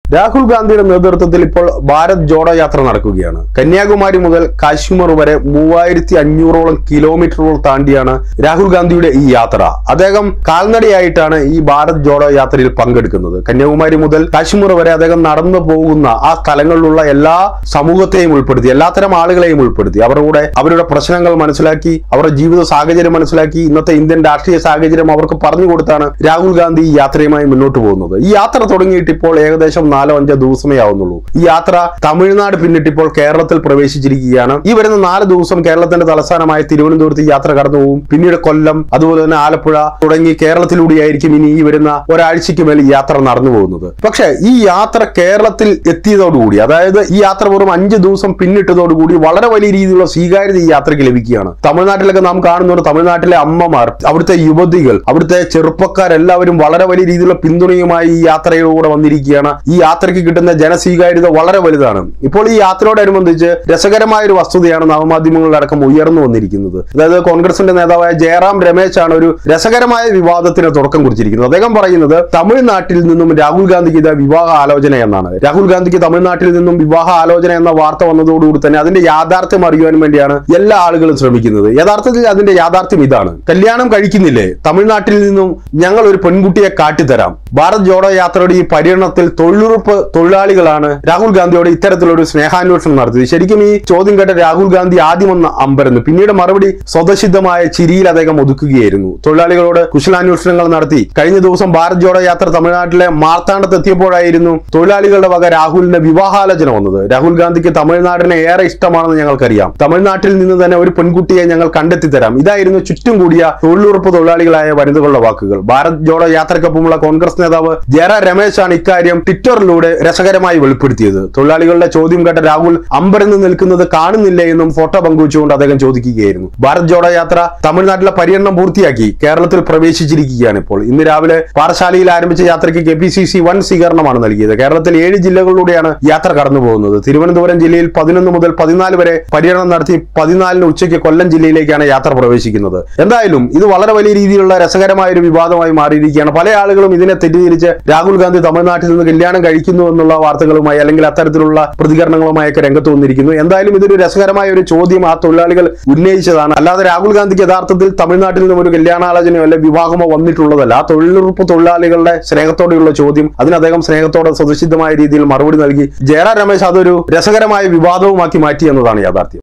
രാഹുൽ ഗാന്ധിയുടെ നേതൃത്വത്തിൽ ഇപ്പോൾ ഭാരത് ജോഡോ യാത്ര നടക്കുകയാണ് കന്യാകുമാരി മുതൽ കാശ്മീർ വരെ മൂവായിരത്തി അഞ്ഞൂറോളം കിലോമീറ്ററുകൾ താണ്ടിയാണ് രാഹുൽ ഗാന്ധിയുടെ ഈ യാത്ര അദ്ദേഹം കാൽനടയായിട്ടാണ് ഈ ഭാരത് ജോഡോ യാത്രയിൽ പങ്കെടുക്കുന്നത് കന്യാകുമാരി മുതൽ കാശ്മീർ വരെ അദ്ദേഹം നടന്നു പോകുന്ന ആ സ്ഥലങ്ങളിലുള്ള എല്ലാ സമൂഹത്തെയും ഉൾപ്പെടുത്തി എല്ലാത്തരം ആളുകളെയും ഉൾപ്പെടുത്തി അവരുടെ കൂടെ അവരുടെ പ്രശ്നങ്ങൾ മനസ്സിലാക്കി അവരുടെ ജീവിത സാഹചര്യം മനസ്സിലാക്കി ഇന്നത്തെ ഇന്ത്യൻ രാഷ്ട്രീയ സാഹചര്യം അവർക്ക് പറഞ്ഞു കൊടുത്താണ് രാഹുൽ ഗാന്ധി ഈ യാത്രയുമായി മുന്നോട്ട് പോകുന്നത് ഈ യാത്ര തുടങ്ങിയിട്ട് ഇപ്പോൾ ഏകദേശം നാലോ അഞ്ചോ ദിവസമേ ആവുന്നുള്ളൂ ഈ യാത്ര തമിഴ്നാട് പിന്നിട്ട് ഇപ്പോൾ കേരളത്തിൽ പ്രവേശിച്ചിരിക്കുകയാണ് ഈ വരുന്ന നാല് ദിവസം കേരളത്തിന്റെ തലസ്ഥാനമായ തിരുവനന്തപുരത്ത് ഈ യാത്ര കടന്നു പോകും പിന്നീട് കൊല്ലം അതുപോലെ തന്നെ ആലപ്പുഴ തുടങ്ങി കേരളത്തിലൂടെയായിരിക്കും ഇനി ഈ വരുന്ന ഒരാഴ്ചയ്ക്ക് മേൽ ഈ യാത്ര നടന്നു പോകുന്നത് പക്ഷേ ഈ യാത്ര കേരളത്തിൽ എത്തിയതോടുകൂടി അതായത് ഈ യാത്ര വെറും അഞ്ച് ദിവസം പിന്നിട്ടതോടുകൂടി വളരെ വലിയ രീതിയിലുള്ള സ്വീകാര്യത ഈ യാത്രയ്ക്ക് ലഭിക്കുകയാണ് തമിഴ്നാട്ടിലൊക്കെ നാം കാണുന്നുണ്ട് തമിഴ്നാട്ടിലെ അമ്മമാർ അവിടുത്തെ യുവതികൾ അവിടുത്തെ ചെറുപ്പക്കാരെല്ലാവരും വളരെ വലിയ രീതിയിലുള്ള പിന്തുണയുമായി ഈ യാത്രയിലൂടെ വന്നിരിക്കുകയാണ് ഈ യാത്രയ്ക്ക് കിട്ടുന്ന ജനസ്വീകാര്യത വളരെ വലുതാണ് ഇപ്പോൾ ഈ യാത്രയോടനുബന്ധിച്ച് രസകരമായ ഒരു വസ്തുതയാണ് നവമാധ്യമങ്ങളിലടക്കം ഉയർന്നു വന്നിരിക്കുന്നത് അതായത് കോൺഗ്രസിന്റെ നേതാവായ ജയറാം രമേശ് ആണ് ഒരു രസകരമായ വിവാദത്തിന് തുടക്കം കുറിച്ചിരിക്കുന്നത് അദ്ദേഹം പറയുന്നത് തമിഴ്നാട്ടിൽ നിന്നും രാഹുൽ ഗാന്ധിക്ക് ഇത് വിവാഹ ആലോചന എന്നാണ് രാഹുൽ ഗാന്ധിക്ക് തമിഴ്നാട്ടിൽ നിന്നും വിവാഹ ആലോചന എന്ന വാർത്ത വന്നതോടുകൂടി തന്നെ അതിന്റെ യാഥാർത്ഥ്യം അറിയുവാൻ വേണ്ടിയാണ് എല്ലാ ആളുകളും ശ്രമിക്കുന്നത് യഥാർത്ഥത്തിൽ അതിന്റെ യാഥാർത്ഥ്യം ഇതാണ് കല്യാണം കഴിക്കുന്നില്ലേ തമിഴ്നാട്ടിൽ നിന്നും ഞങ്ങൾ ഒരു പെൺകുട്ടിയെ കാട്ടിത്തരാം ഭാരത് ജോഡോ യാത്രയുടെ ഈ പര്യടനത്തിൽ തൊഴിലുറപ്പ് തൊഴിലാളികളാണ് രാഹുൽ ഗാന്ധിയോട് ഇത്തരത്തിലൊരു സ്നേഹാന്വേഷണം നടത്തിയത് ശരിക്കും ഈ ചോദ്യം കേട്ട രാഹുൽ ഗാന്ധി ആദ്യം ഒന്ന് അമ്പരന്നു പിന്നീട് മറുപടി സ്വതസിദ്ധമായ ചിരിയിൽ അദ്ദേഹം ഒതുക്കുകയായിരുന്നു തൊഴിലാളികളോട് കുശലാന്വേഷണങ്ങൾ നടത്തി കഴിഞ്ഞ ദിവസം ഭാരത് ജോഡോ യാത്ര തമിഴ്നാട്ടിലെ മാർത്താണ്ഡത്ത് എത്തിയപ്പോഴായിരുന്നു തൊഴിലാളികളുടെ വക രാഹുലിന്റെ വിവാഹാലോചന വന്നത് രാഹുൽ ഗാന്ധിക്ക് തമിഴ്നാടിനെ ഏറെ ഇഷ്ടമാണെന്ന് ഞങ്ങൾക്കറിയാം തമിഴ്നാട്ടിൽ നിന്ന് തന്നെ ഒരു പെൺകുട്ടിയെ ഞങ്ങൾ കണ്ടെത്തി തരാം ഇതായിരുന്നു ചുറ്റും കൂടിയ തൊഴിലുറപ്പ് തൊഴിലാളികളായ വനിതകളുടെ വാക്കുകൾ ഭാരത് ജോഡോ യാത്രയ്ക്കൊപ്പമുള്ള കോൺഗ്രസ് നേതാവ് ജയറ രമേശാണ് ഇക്കാര്യം ട്വിറ്ററിലൂടെ രസകരമായി വെളിപ്പെടുത്തിയത് തൊഴിലാളികളുടെ ചോദ്യം കേട്ട രാഹുൽ അമ്പരന്ന് നിൽക്കുന്നത് കാണുന്നില്ലേ എന്നും ഫോട്ടോ പങ്കുവച്ചുകൊണ്ട് അദ്ദേഹം ചോദിക്കുകയായിരുന്നു ഭാരത് ജോഡോ യാത്ര തമിഴ്നാട്ടിലെ പര്യടനം പൂർത്തിയാക്കി കേരളത്തിൽ പ്രവേശിച്ചിരിക്കുകയാണ് ഇപ്പോൾ ഇന്ന് രാവിലെ പാറശാലയിൽ ആരംഭിച്ച യാത്രയ്ക്ക് കെ പി സി സി വൻ സ്വീകരണമാണ് നൽകിയത് കേരളത്തിൽ ഏഴ് ജില്ലകളിലൂടെയാണ് യാത്ര കടന്നു പോകുന്നത് തിരുവനന്തപുരം ജില്ലയിൽ പതിനൊന്ന് മുതൽ പതിനാല് വരെ പര്യടനം നടത്തി പതിനാലിന് ഉച്ചയ്ക്ക് കൊല്ലം ജില്ലയിലേക്കാണ് യാത്ര പ്രവേശിക്കുന്നത് എന്തായാലും ഇത് വളരെ വലിയ രീതിയിലുള്ള രസകരമായ ഒരു വിവാദമായി മാറിയിരിക്കുകയാണ് പല ആളുകളും ഇതിനെ തെറ്റിദ്ധരിച്ച് രാഹുൽ ഗാന്ധി തമിഴ്നാട്ടിൽ നിന്ന് കല്യാണം കഴിക്കുന്നു എന്നുള്ള വാർത്തകളുമായി അല്ലെങ്കിൽ അത്തരത്തിലുള്ള പ്രതികരണങ്ങളുമായൊക്കെ രംഗത്ത് വന്നിരിക്കുന്നു എന്തായാലും ഇതൊരു രസകരമായ ഒരു ചോദ്യം ആ തൊഴിലാളികൾ ഉന്നയിച്ചതാണ് അല്ലാതെ രാഹുൽ ഗാന്ധിക്ക് യഥാർത്ഥത്തിൽ തമിഴ്നാട്ടിൽ നിന്നും ഒരു കല്യാണാലോചനയോ അല്ലെ വിവാഹമോ വന്നിട്ടുള്ളതല്ല ആ തൊഴിലുറപ്പ് തൊഴിലാളികളുടെ സ്നേഹത്തോടെയുള്ള ചോദ്യം അതിന് അദ്ദേഹം സ്നേഹത്തോടെ സ്വതസിദ്ധമായ രീതിയിൽ മറുപടി നൽകി ജയറാം രമേശ് അതൊരു രസകരമായ വിവാദവുമാക്കി മാറ്റി എന്നതാണ് യാഥാർത്ഥ്യം